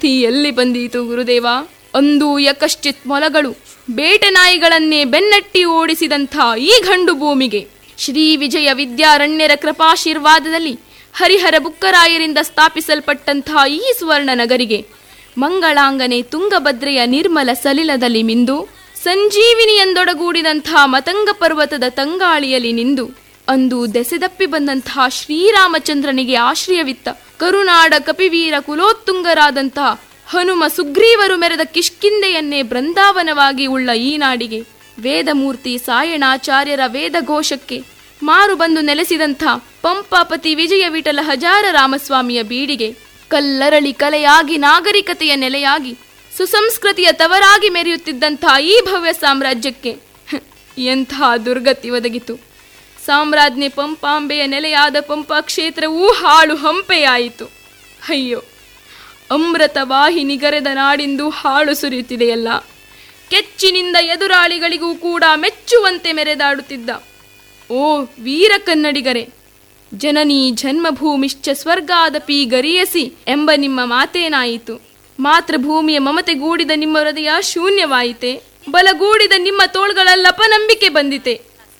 ಬುದ್ಧಿ ಎಲ್ಲಿ ಬಂದೀತು ಗುರುದೇವ ಅಂದು ಯಕಶ್ಚಿತ್ ಮೊಲಗಳು ಬೇಟೆ ನಾಯಿಗಳನ್ನೇ ಬೆನ್ನಟ್ಟಿ ಓಡಿಸಿದಂಥ ಈ ಗಂಡು ಭೂಮಿಗೆ ಶ್ರೀ ವಿಜಯ ವಿದ್ಯಾರಣ್ಯರ ಕೃಪಾಶೀರ್ವಾದದಲ್ಲಿ ಹರಿಹರ ಬುಕ್ಕರಾಯರಿಂದ ಸ್ಥಾಪಿಸಲ್ಪಟ್ಟಂಥ ಈ ಸುವರ್ಣ ನಗರಿಗೆ ಮಂಗಳಾಂಗನೆ ತುಂಗಭದ್ರೆಯ ನಿರ್ಮಲ ಸಲಿಲದಲ್ಲಿ ಮಿಂದು ಸಂಜೀವಿನಿಯಂದೊಡಗೂಡಿದಂಥ ಮತಂಗ ಪರ್ವತದ ತಂಗಾಳಿಯಲ್ಲಿ ನಿಂದು ಅಂದು ದೆಸೆದಪ್ಪಿ ಬಂದಂತಹ ಶ್ರೀರಾಮಚಂದ್ರನಿಗೆ ಆಶ್ರಯವಿತ್ತ ಕರುನಾಡ ಕಪಿವೀರ ಕುಲೋತ್ತುಂಗರಾದಂತಹ ಹನುಮ ಸುಗ್ರೀವರು ಮೆರೆದ ಕಿಷ್ಕಿಂದೆಯನ್ನೇ ಬೃಂದಾವನವಾಗಿ ಉಳ್ಳ ಈ ನಾಡಿಗೆ ವೇದಮೂರ್ತಿ ಸಾಯಣಾಚಾರ್ಯರ ವೇದಘೋಷಕ್ಕೆ ಮಾರು ಬಂದು ನೆಲೆಸಿದಂಥ ಪಂಪಾಪತಿ ವಿಜಯ ವಿಠಲ ಹಜಾರ ರಾಮಸ್ವಾಮಿಯ ಬೀಡಿಗೆ ಕಲ್ಲರಳಿ ಕಲೆಯಾಗಿ ನಾಗರಿಕತೆಯ ನೆಲೆಯಾಗಿ ಸುಸಂಸ್ಕೃತಿಯ ತವರಾಗಿ ಮೆರೆಯುತ್ತಿದ್ದಂಥ ಈ ಭವ್ಯ ಸಾಮ್ರಾಜ್ಯಕ್ಕೆ ಹ್, ಎಂಥ ದುರ್ಗತಿ ಒದಗಿತು ಸಾಮ್ರಾಜ್ಞೆ ಪಂಪಾಂಬೆಯ ನೆಲೆಯಾದ ಪಂಪಾ ಕ್ಷೇತ್ರವೂ ಹಾಳು ಹಂಪೆಯಾಯಿತು ಅಯ್ಯೋ ಅಮೃತ ವಾಹಿನಿಗರೆದ ನಾಡಿಂದು ಹಾಳು ಸುರಿಯುತ್ತಿದೆಯಲ್ಲ ಕೆಚ್ಚಿನಿಂದ ಎದುರಾಳಿಗಳಿಗೂ ಕೂಡ ಮೆಚ್ಚುವಂತೆ ಮೆರೆದಾಡುತ್ತಿದ್ದ ಓ ವೀರ ಕನ್ನಡಿಗರೇ ಜನನೀ ಜನ್ಮಭೂಮಿಶ್ಚ ಸ್ವರ್ಗಾದಪಿ ಗರಿಯಸಿ ಎಂಬ ನಿಮ್ಮ ಮಾತೇನಾಯಿತು ಮಾತೃಭೂಮಿಯ ಮಮತೆಗೂಡಿದ ನಿಮ್ಮ ಹೃದಯ ಶೂನ್ಯವಾಯಿತೆ ಬಲಗೂಡಿದ ನಿಮ್ಮ ತೋಳ್ಗಳಲ್ಲಿ ಅಪನಂಬಿಕೆ ಬಂದಿತೆ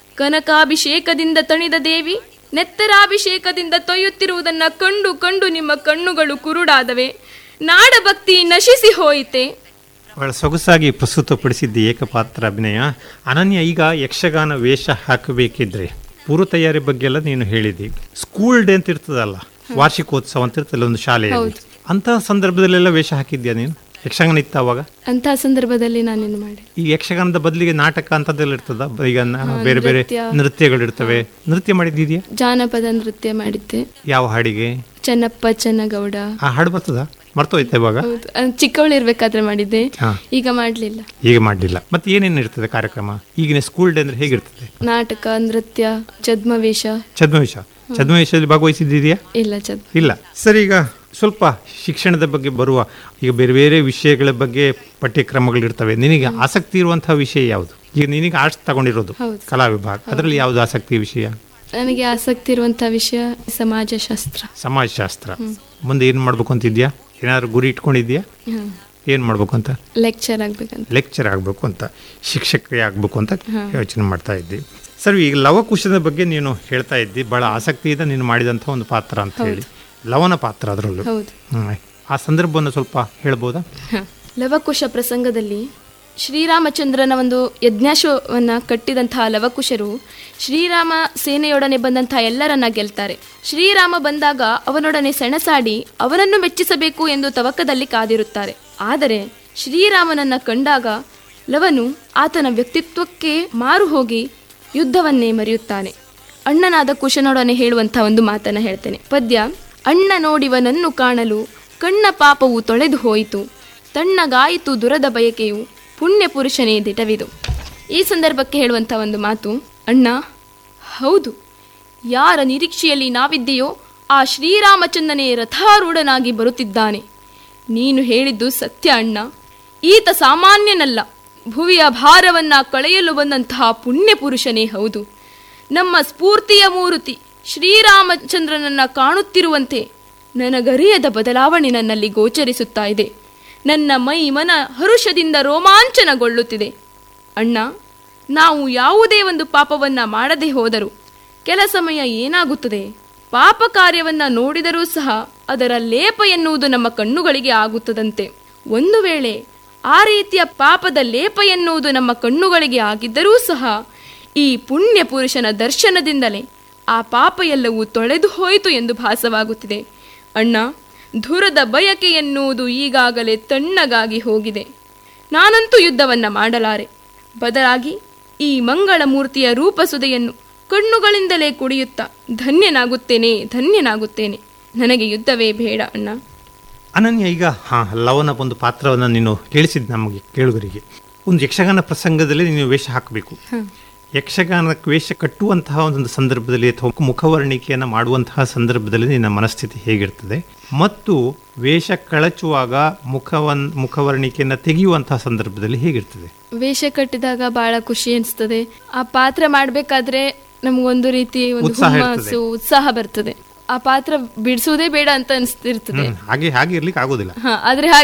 ಕನಕಾಭಿಷೇಕದಿಂದ ತಣಿದ ದೇವಿ ನೆತ್ತರಾಭಿಷೇಕದಿಂದ ತೊಯ್ಯುತ್ತಿರುವುದನ್ನ ಕಂಡು ಕಂಡು ನಿಮ್ಮ ಕಣ್ಣುಗಳು ಕುರುಡಾದವೆ ನಾಡಭಕ್ತಿ ನಶಿಸಿ ಹೋಯಿತೆ ಬಹಳ ಸೊಗಸಾಗಿ ಪ್ರಸ್ತುತಪಡಿಸಿದ್ದ ಏಕಪಾತ್ರ ಅಭಿನಯ ಅನನ್ಯ ಈಗ ಯಕ್ಷಗಾನ ವೇಷ ಹಾಕಬೇಕಿದ್ರೆ ಪೂರ್ವ ತಯಾರಿ ಬಗ್ಗೆ ಎಲ್ಲ ನೀನು ಹೇಳಿದಿ ಸ್ಕೂಲ್ ಡೇ ಅಂತ ಇರ್ತದಲ್ಲ ವಾರ್ಷಿಕೋತ್ಸವ ಅಂತ ಇರ್ತಲ್ಲ ಒಂದು ಶಾಲೆಯಲ್ಲಿ ಅಂತಹ ಸಂದರ್ಭದಲ್ಲೆಲ್ಲ ವೇಷ ಹಾಕಿದ್ಯಾ ನೀನು ಯಕ್ಷಗಾನ ಇತ್ತ ಅವಾಗ ಅಂತಹ ಸಂದರ್ಭದಲ್ಲಿ ನಾನೇನು ಮಾಡಿ ಈ ಯಕ್ಷಗಾನದ ಬದಲಿಗೆ ನಾಟಕ ಅಂತದೆಲ್ಲ ಇರ್ತದ ಈಗ ನ- ಬೇರೆ ಬೇರೆ ನೃತ್ಯ. ನೃತ್ಯಗಳಿರ್ತವೆ ನೃತ್ಯ ಮಾಡಿದ್ದಿದ್ಯಾ ಜಾನಪದ ನೃತ್ಯ ಮಾಡಿದ್ದೆ ಯಾವ ಹಾಡಿಗೆ ಚೆನ್ನಪ್ಪ ಚೆನ್ನಗೌಡ ಆ ಹಾಡು ಬರ್ತದ ಮರ್ತೋಯ್ತಾ ಇವಾಗ ಹೌದು ಅಹ್, ಚಿಕ್ಕವಳಿರ್ಬೇಕಾದ್ರೆ ಮಾಡಿದ್ದೆ ಹಾ. ಈಗ ಮಾಡ್ಲಿಲ್ಲ ಈಗ ಮಾಡಲಿಲ್ಲ ಮತ್ತೆ ಏನೇನು ಇರ್ತದೆ ಕಾರ್ಯಕ್ರಮ ಈಗಿನ ಸ್ಕೂಲ್ ಡೇ ಅಂದ್ರೆ ಹೇಗಿರ್ತದೆ ನಾಟಕ ನೃತ್ಯ ಛದ್ಮವೇಷ ಛದ್ಮವೇಷ ಛದ್ಮವೇಷದಲ್ಲಿ ಭಾಗವಹಿಸಿದ್ದೀಯಾ ಇಲ್ಲ ಛದ್ ಇಲ್ಲ ಸರಿ ಈಗ ಸ್ವಲ್ಪ ಶಿಕ್ಷಣದ ಬಗ್ಗೆ ಬರುವ ಈಗ ಬೇರೆ ಬೇರೆ ವಿಷಯಗಳ ಬಗ್ಗೆ ಪಠ್ಯಕ್ರಮಗಳಿರ್ತವೆ ನಿನಗೆ ಆಸಕ್ತಿ ಇರುವಂತಹ ವಿಷಯ ಯಾವುದು ಈಗ ನಿನಗೆ ಆರ್ಟ್ಸ್ ತಗೊಂಡಿರೋದು ಹೌದು. ಕಲಾ ವಿಭಾಗ ಅದರಲ್ಲಿ ಯಾವುದು ಆಸಕ್ತಿ ವಿಷಯ ನನಗೆ ಆಸಕ್ತಿ ಇರುವಂತಹ ವಿಷಯ ಸಮಾಜಶಾಸ್ತ್ರ ಸಮಾಜಶಾಸ್ತ್ರ ಮುಂದೆ ಏನು ಮಾಡ್ಬೇಕು ಅಂತಿದ್ಯಾ ಏನಾದ್ರು ಗುರಿ ಇಟ್ಕೊಂಡಿದ್ಯಾ ಏನು ಮಾಡ್ಬೇಕು ಅಂತ ಲೆಕ್ಚರ್ ಆಗ್ಬೇಕಂತ ಲೆಕ್ಚರ್ ಆಗಬೇಕು ಅಂತ ಶಿಕ್ಷಕರೇ ಆಗಬೇಕು ಅಂತ ಯೋಚನೆ ಮಾಡ್ತಾ ಇದ್ದಿ ಸರಿ ಈಗ ಲವಕುಶದ ಬಗ್ಗೆ ನೀನು ಹೇಳ್ತಾ ಇದ್ದಿ ಬಹಳ ಆಸಕ್ತಿಯಿಂದ ನೀನು ಮಾಡಿದಂಥ ಒಂದು ಪಾತ್ರ ಅಂತ ಹೇಳಿ ಲವನ ಪಾತ್ರ ಅದರಲ್ಲೂ ಹೌದು ಹ್ಮ್. ಆ ಸಂದರ್ಭವನ್ನು ಸ್ವಲ್ಪ ಹೇಳ್ಬೋದಾ ಹ. ಲವಕುಶ ಪ್ರಸಂಗದಲ್ಲಿ ಶ್ರೀರಾಮಚಂದ್ರನ ಒಂದು ಯಜ್ಞಾಶ್ವವನ್ನ ಕಟ್ಟಿದಂತಹ ಲವಕುಶರು ಶ್ರೀರಾಮ ಸೇನೆಯೊಡನೆ ಬಂದಂತಹ ಎಲ್ಲರನ್ನ ಗೆಲ್ತಾರೆ ಶ್ರೀರಾಮ ಬಂದಾಗ ಅವನೊಡನೆ ಸೆಣಸಾಡಿ ಅವನನ್ನು ಮೆಚ್ಚಿಸಬೇಕು ಎಂದು ತವಕದಲ್ಲಿ ಕಾದಿರುತ್ತಾರೆ ಆದರೆ ಶ್ರೀರಾಮನನ್ನ ಕಂಡಾಗ ಲವನು ಆತನ ವ್ಯಕ್ತಿತ್ವಕ್ಕೆ ಮಾರು ಹೋಗಿ ಯುದ್ಧವನ್ನೇ ಮರೆಯುತ್ತಾನೆ ಅಣ್ಣನಾದ ಕುಶನೊಡನೆ ಹೇಳುವಂತಹ ಒಂದು ಮಾತನ್ನ ಹೇಳ್ತೇನೆ ಪದ್ಯ ಅಣ್ಣ ನೋಡಿವನನ್ನು ಕಾಣಲು ಕಣ್ಣ ಪಾಪವು ತೊಳೆದು ಹೋಯಿತು ತಣ್ಣಗಾಯಿತು ದುರದ ಬಯಕೆಯು ಪುಣ್ಯ ಪುರುಷನೇ ದಿಟವಿದು ಈ ಸಂದರ್ಭಕ್ಕೆ ಹೇಳುವಂಥ ಒಂದು ಮಾತು ಅಣ್ಣ ಹೌದು ಯಾರ ನಿರೀಕ್ಷೆಯಲ್ಲಿ ನಾವಿದ್ದೆಯೋ ಆ ಶ್ರೀರಾಮಚಂದ್ರನೇ ರಥಾರೂಢನಾಗಿ ಬರುತ್ತಿದ್ದಾನೆ ನೀನು ಹೇಳಿದ್ದು ಸತ್ಯ ಅಣ್ಣ ಈತ ಸಾಮಾನ್ಯನಲ್ಲ ಭುವಿಯ ಭಾರವನ್ನ ಕಳೆಯಲು ಬಂದಂತಹ ಪುಣ್ಯ ಪುರುಷನೇ ಹೌದು ನಮ್ಮ ಸ್ಫೂರ್ತಿಯ ಮೂರ್ತಿ ಶ್ರೀರಾಮಚಂದ್ರನನ್ನ ಕಾಣುತ್ತಿರುವಂತೆ ನನಗರಿಯದ ಬದಲಾವಣೆ ನನ್ನಲ್ಲಿ ಗೋಚರಿಸುತ್ತಾ ಇದೆ ನನ್ನ ಮೈ ಮನ ಹರುಷದಿಂದ ರೋಮಾಂಚನಗೊಳ್ಳುತ್ತಿದೆ ಅಣ್ಣ ನಾವು ಯಾವುದೇ ಒಂದು ಪಾಪವನ್ನ ಮಾಡದೆ ಹೋದರೂ ಕೆಲ ಸಮಯ ಏನಾಗುತ್ತದೆ ಪಾಪ ಕಾರ್ಯವನ್ನ ನೋಡಿದರೂ ಸಹ ಅದರ ಲೇಪ ಎನ್ನುವುದು ನಮ್ಮ ಕಣ್ಣುಗಳಿಗೆ ಆಗುತ್ತದಂತೆ ಒಂದು ವೇಳೆ ಆ ರೀತಿಯ ಪಾಪದ ಲೇಪ ಎನ್ನುವುದು ನಮ್ಮ ಕಣ್ಣುಗಳಿಗೆ ಆಗಿದ್ದರೂ ಸಹ ಈ ಪುಣ್ಯ ಪುರುಷನ ದರ್ಶನದಿಂದಲೇ ಆ ಪಾಪ ಎಲ್ಲವೂ ತೊಳೆದು ಹೋಯಿತು ಎಂದು ಭಾಸವಾಗುತ್ತಿದೆ ಅಣ್ಣ ಧುರದ ಬಯಕೆ ಎನ್ನುವುದು ಈಗಾಗಲೇ ತಣ್ಣಗಾಗಿ ಹೋಗಿದೆ ನಾನಂತೂ ಯುದ್ಧವನ್ನ ಮಾಡಲಾರೆ ಬದಲಾಗಿ ಈ ಮಂಗಳ ಮೂರ್ತಿಯ ರೂಪಸುದೆಯನ್ನು ಕಣ್ಣುಗಳಿಂದಲೇ ಕುಡಿಯುತ್ತಾ ಧನ್ಯನಾಗುತ್ತೇನೆ ಧನ್ಯನಾಗುತ್ತೇನೆ ನನಗೆ ಯುದ್ಧವೇ ಬೇಡ ಅಣ್ಣ ಅನನ್ಯ ಈಗ ಹಾ ಲವನ ಒಂದು ಪಾತ್ರವನ್ನು ನೀನು ಕೇಳಿಸಿದ್ ನಮಗೆ ಕೇಳುಗರಿಗೆ ಒಂದು ಯಕ್ಷಗಾನ ಪ್ರಸಂಗದಲ್ಲಿ ನೀನು ವೇಷ ಹಾಕಬೇಕು ಯಕ್ಷಗಾನಕ್ಕೆ ವೇಷ ಕಟ್ಟುವಂತಹ ಒಂದು ಸಂದರ್ಭದಲ್ಲಿ ಅಥವಾ ಮುಖವರ್ಣಿಕೆಯನ್ನು ಮಾಡುವಂತಹ ಸಂದರ್ಭದಲ್ಲಿ ನಿನ್ನ ಮನಸ್ಥಿತಿ ಹೇಗಿರ್ತದೆ ಮತ್ತು ವೇಷ ಕಳಚುವಾಗ ಮುಖವನ್ ಮುಖವರ್ಣಿಕೆಯನ್ನು ತೆಗೆಯುವಂತಹ ಸಂದರ್ಭದಲ್ಲಿ ಹೇಗಿರ್ತದೆ ವೇಷ ಕಟ್ಟಿದಾಗ ಬಹಳ ಖುಷಿ ಅನಿಸ್ತದೆ ಆ ಪಾತ್ರ ಮಾಡ್ಬೇಕಾದ್ರೆ ನಮ್ಗೊಂದು ರೀತಿ ಒಂದು ಉತ್ಸಾಹ ಹುಮ್ಮಸ್ಸು ಉತ್ಸಾಹ ಬರ್ತದೆ ಆ ಪಾತ್ರ ಬಿಡಿಸುವುದೇ ಬೇಡ ಅಂತ ಅನಿಸ್ತಿರ್ತದೆ ಹ್ಮ್, ಹಾಗೆ ಹಾಗೆ ಇರ್ಲಿಕ್ಕೆ ಆಗೋದಿಲ್ಲ ಹಾ ಆದ್ರೆ ಹಾಗೆ